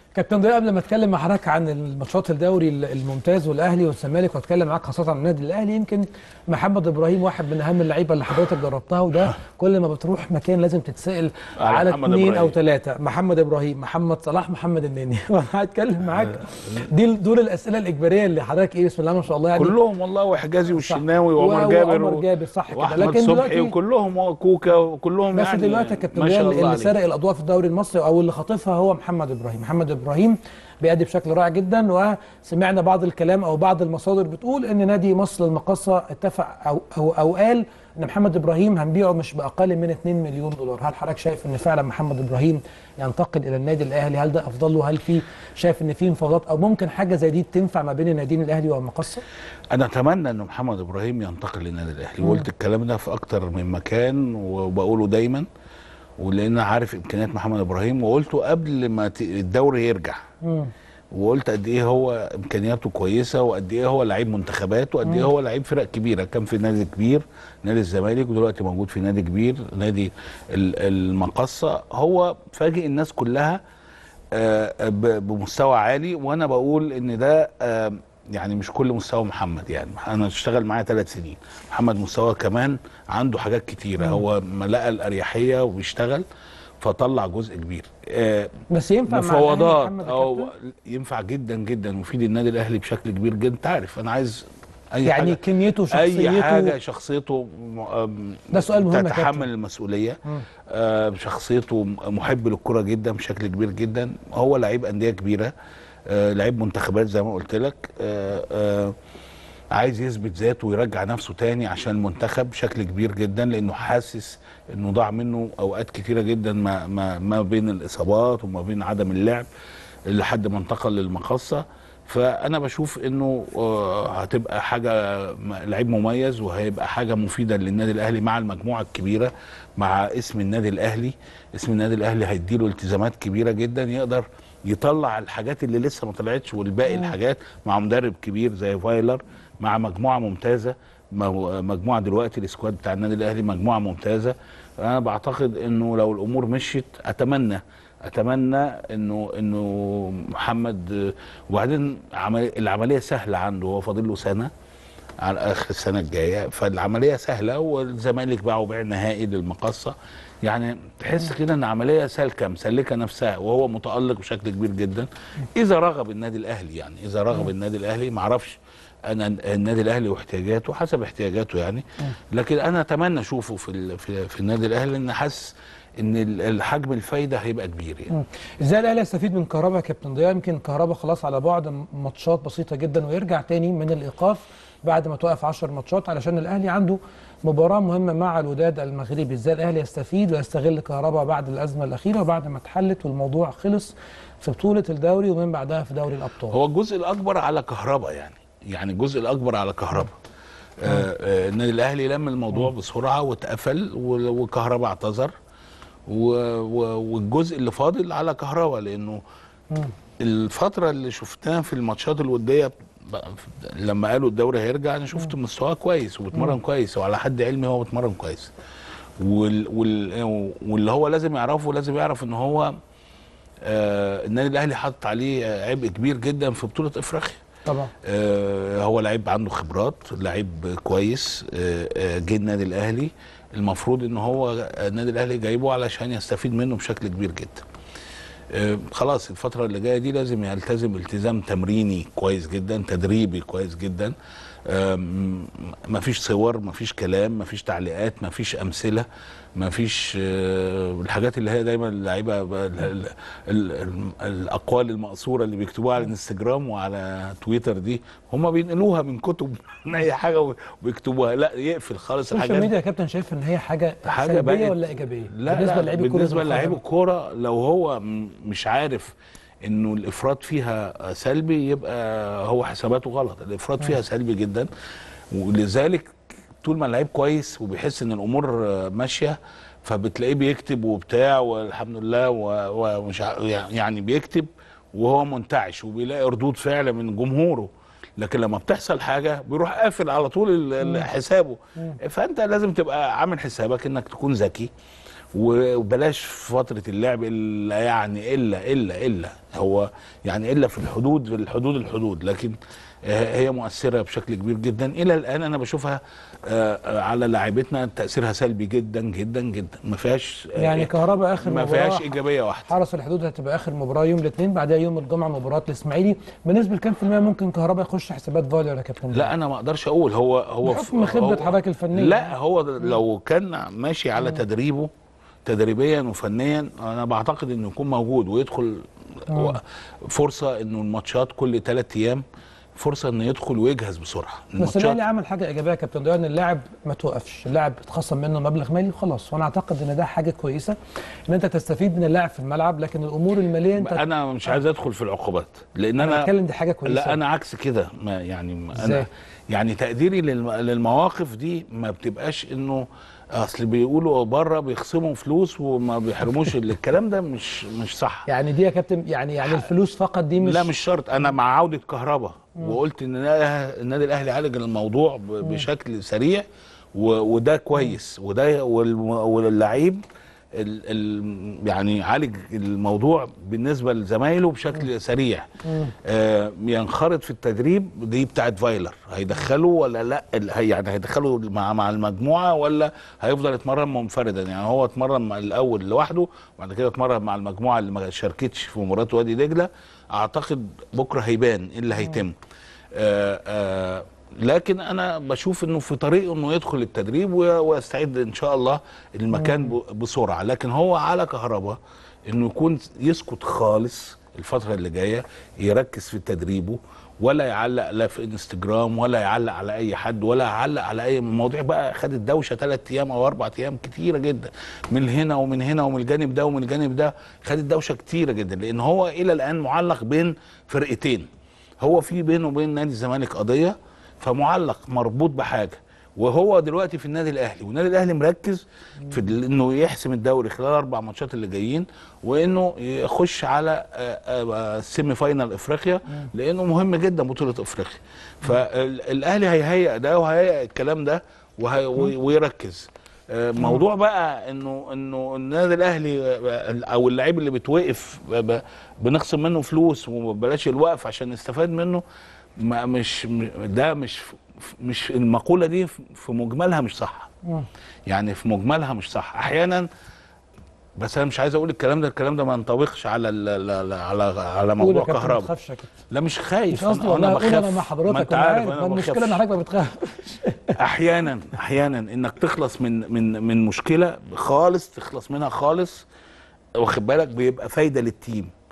كابتن ضياء قبل ما اتكلم مع حضرتك عن الماتشات الدوري الممتاز والاهلي والزمالك واتكلم معاك خاصه عن النادي الاهلي يمكن محمد ابراهيم واحد من اهم اللعيبه اللي حضرتك جربتها وده كل ما بتروح مكان لازم تتسال على على محمد اثنين او إبراهيم. ثلاثه محمد ابراهيم محمد صلاح محمد النني وانا هتكلم معاك دي دول الاسئله الاجباريه اللي حضرتك ايه بسم الله ما شاء الله يعني كلهم والله وحجازي والشناوي و- وعمر جابر وعمر و- جابر صح كده واحمد لكن صبحي دلوقتي وكلهم وكوكا وكلهم بس يعني دلوقتي يا كابتن ما ضياء شاء الله اللي عليه. سارق الاضواء في الدوري المصري او اللي خاطفها هو محمد ابراهيم محمد ابراهيم بيأدي بشكل رائع جدا وسمعنا بعض الكلام او بعض المصادر بتقول ان نادي مصر المقاصه اتفق او او او قال ان محمد ابراهيم هنبيعه مش باقل من 2 مليون دولار هل حضرتك شايف ان فعلا محمد ابراهيم ينتقل الى النادي الاهلي هل ده افضل له هل في شايف ان في مفاوضات او ممكن حاجه زي دي تنفع ما بين الناديين الاهلي والمقاصه انا اتمنى ان محمد ابراهيم ينتقل للنادي الاهلي وقلت الكلام ده في اكتر من مكان وبقوله دايما ولان أنا عارف امكانيات محمد ابراهيم وقلته قبل ما ت- الدوري يرجع وقلت قد ايه هو امكانياته كويسه وقد ايه هو لعيب منتخبات وقد ايه هو لعيب فرق كبيره كان في نادي كبير نادي الزمالك ودلوقتي موجود في نادي كبير نادي ال- المقصه هو فاجئ الناس كلها آه، ب- بمستوى عالي وانا بقول ان ده آه، يعني مش كل مستوى محمد يعني انا اشتغل معاه ثلاث سنين محمد مستوى كمان عنده حاجات كتيره هو ما لقى الاريحيه وبيشتغل فطلع جزء كبير آه، بس ينفع مع الأهلي مفاوضات محمد يا او كابتن؟ ينفع جدا جدا ويفيد النادي الاهلي بشكل كبير جدا انت عارف انا عايز اي يعني حاجه كميته اي شخصيته حاجه شخصيته م- آم، ده سؤال مهم يا كابتن. تتحمل المسؤوليه آه شخصيته محب للكره جدا بشكل كبير جدا هو لعيب انديه كبيره آه لعيب منتخبات زي ما قلت لك آه آه عايز يثبت ذاته ويرجع نفسه تاني عشان المنتخب بشكل كبير جدا لانه حاسس انه ضاع منه اوقات كتيره جدا ما ما ما بين الاصابات وما بين عدم اللعب لحد ما انتقل للمقصه فانا بشوف انه آه، هتبقى حاجه م- لعيب مميز وهيبقى حاجه مفيده للنادي الاهلي مع المجموعه الكبيره مع اسم النادي الاهلي اسم النادي الاهلي هيديله التزامات كبيره جدا يقدر يطلع الحاجات اللي لسه ما طلعتش والباقي الحاجات مع مدرب كبير زي فايلر مع مجموعه ممتازه مو- مجموعه دلوقتي السكواد بتاع النادي الاهلي مجموعه ممتازه انا بعتقد انه لو الامور مشيت اتمنى اتمنى انه انه محمد وبعدين عمل العمليه سهله عنده هو فاضل له سنه على اخر السنه الجايه فالعمليه سهله والزمالك باعوا بيع نهائي للمقصه يعني تحس كده ان عمليه سالكه مسلكه نفسها وهو متالق بشكل كبير جدا اذا رغب النادي الاهلي يعني اذا رغب النادي الاهلي ما اعرفش انا النادي الاهلي واحتياجاته حسب احتياجاته يعني لكن انا اتمنى اشوفه في ال- في, في النادي الاهلي لان حاسس ان ال- الحجم الفايده هيبقى كبير يعني ازاي الاهلي يستفيد من كهربا يا كابتن ضياء يمكن كهربا خلاص على بعد ماتشات بسيطه جدا ويرجع تاني من الايقاف بعد ما توقف 10 ماتشات علشان الاهلي عنده مباراه مهمه مع الوداد المغربي ازاي الاهلي يستفيد ويستغل كهربا بعد الازمه الاخيره وبعد ما اتحلت والموضوع خلص في بطوله الدوري ومن بعدها في دوري الابطال هو الجزء الاكبر على كهربا يعني يعني الجزء الاكبر على كهربا آه آه النادي الاهلي لم الموضوع بسرعه واتقفل و- وكهربا اعتذر و- و- والجزء اللي فاضل على كهربا لانه الفتره اللي شفتها في الماتشات الوديه بقى في- لما قالوا الدوري هيرجع انا شفت مستواه كويس وبيتمرن كويس وعلى حد علمي هو بيتمرن كويس وال وال واللي هو لازم يعرفه لازم يعرف ان هو آه النادي الاهلي حط عليه آه، عبء كبير جدا في بطوله افريقيا طبعا آه، هو لعيب عنده خبرات لعيب كويس آه، آه، جه النادي الاهلي المفروض ان هو النادي الاهلي جايبه علشان يستفيد منه بشكل كبير جدا آه، خلاص الفترة اللي جاية دي لازم يلتزم التزام تمريني كويس جدا تدريبي كويس جدا آم، مفيش صور مفيش كلام مفيش تعليقات مفيش أمثلة مفيش آه، الحاجات اللي هي دايما اللعيبة ب- ال- ال- ال- ال- الأقوال المقصورة اللي بيكتبوها على الانستجرام وعلى تويتر دي هم بينقلوها من كتب من أي حاجة وبيكتبوها لا يقفل خالص السوشيال الحاجات ميديا يا كابتن شايف ان هي حاجه, حاجة سلبيه بقت- ولا ايجابيه لا بالنسبه لا للاعيب الكوره بالنسبه زي للاعيب الخضرا؟ الكوره لو هو م- مش عارف انه الافراط فيها سلبي يبقى هو حساباته غلط الافراط فيها سلبي جدا ولذلك طول ما اللعيب كويس وبيحس ان الامور آه، ماشيه فبتلاقيه بيكتب وبتاع والحمد لله و- ومش ع- يعني بيكتب وهو منتعش وبيلاقي ردود فعل من جمهوره لكن لما بتحصل حاجه بيروح قافل على طول ال- ال- حسابه فانت لازم تبقى عامل حسابك انك تكون ذكي وبلاش في فتره اللعب الا يعني الا الا الا هو يعني الا في الحدود في الحدود الحدود لكن آه، هي مؤثره بشكل كبير جدا الى الان انا بشوفها آه، آه، على لاعبتنا تاثيرها سلبي جدا جدا جدا ما فيهاش آه، يعني كهرباء اخر ما مباراة فيهاش ايجابيه واحده حرس الحدود هتبقى اخر مباراه يوم الاثنين بعدها يوم الجمعه مباراه الاسماعيلي بنسبه كام في الميه ممكن كهرباء يخش حسابات فاليو يا كابتن لا انا ما اقدرش اقول هو هو بحكم خبرة هو- حضرتك الفنية. لا هو لو كان ماشي على تدريبه تدريبيا وفنيا انا بعتقد انه يكون موجود ويدخل و- فرصه انه الماتشات كل ثلاث ايام فرصه انه يدخل ويجهز بسرعه بس الاهلي عمل حاجه ايجابيه يا كابتن ضياء ان اللاعب ما توقفش اللاعب اتخصم منه مبلغ مالي وخلاص وانا اعتقد ان ده حاجه كويسه ان انت تستفيد من اللاعب في الملعب لكن الامور الماليه انت انا مش عايز ادخل في العقوبات لان انا انا بتكلم دي حاجه كويسه لا انا عكس كده ما يعني ما إزاي؟ انا يعني تقديري للم- للمواقف دي ما بتبقاش انه اصل بيقولوا بره بيخصموا فلوس وما بيحرموش الكلام ده مش مش صح يعني دي يا كابتن يعني يعني الفلوس فقط دي مش لا مش شرط انا مع عوده كهرباء وقلت ان النا- النادي الاهلي عالج الموضوع ب- بشكل سريع و- وده كويس وده والم- واللعيب ال ال يعني عالج الموضوع بالنسبه لزمايله بشكل سريع آه ينخرط في التدريب دي بتاعت فايلر هيدخله ولا لا ال- هي- يعني هيدخله مع مع المجموعه ولا هيفضل يتمرن منفردا يعني هو اتمرن مع الاول لوحده وبعد كده اتمرن مع المجموعه اللي ما شاركتش في مباراه وادي دجله اعتقد بكره هيبان ايه اللي هيتم آه آه لكن انا بشوف انه في طريقه انه يدخل التدريب و- ويستعد ان شاء الله المكان ب- بسرعه لكن هو على كهرباء انه يكون يسكت خالص الفتره اللي جايه يركز في تدريبه ولا يعلق لا في انستجرام ولا يعلق على اي حد ولا يعلق على اي مواضيع بقى خدت دوشه ثلاث ايام او اربع ايام كتيره جدا من هنا ومن هنا ومن الجانب ده ومن الجانب ده خدت دوشه كتيره جدا لان هو الى الان معلق بين فرقتين هو في بينه وبين نادي الزمالك قضيه فمعلق مربوط بحاجه وهو دلوقتي في النادي الاهلي والنادي الاهلي مركز في ال- انه يحسم الدوري خلال الاربع ماتشات اللي جايين وانه يخش على السيمي فاينال افريقيا لانه مهم جدا بطوله افريقيا فالاهلي هيهيئ ده وهيهيئ الكلام ده وهي وي- ويركز آه، موضوع بقى انه انه النادي الاهلي آه، او اللعيب اللي بتوقف ب- ب- بنخصم منه فلوس وبلاش الوقف عشان نستفاد منه ما مش م- ده مش مش المقوله دي في مجملها مش صح يعني في مجملها مش صح احيانا بس انا مش عايز اقول الكلام ده الكلام ده ما ينطبقش على ال- ال- على على قول موضوع يا كابتن ما كهرباء تخافش يا كابتن لا مش خايف مش قصدي أنا- والله اقول انا بخاف. مع ما حضرتك انت انا عارف عارف انا ما المشكله ان بخافش. حضرتك ما بتخافش احيانا احيانا انك تخلص من من من مشكله خالص تخلص منها خالص واخد بالك بيبقى فايده للتيم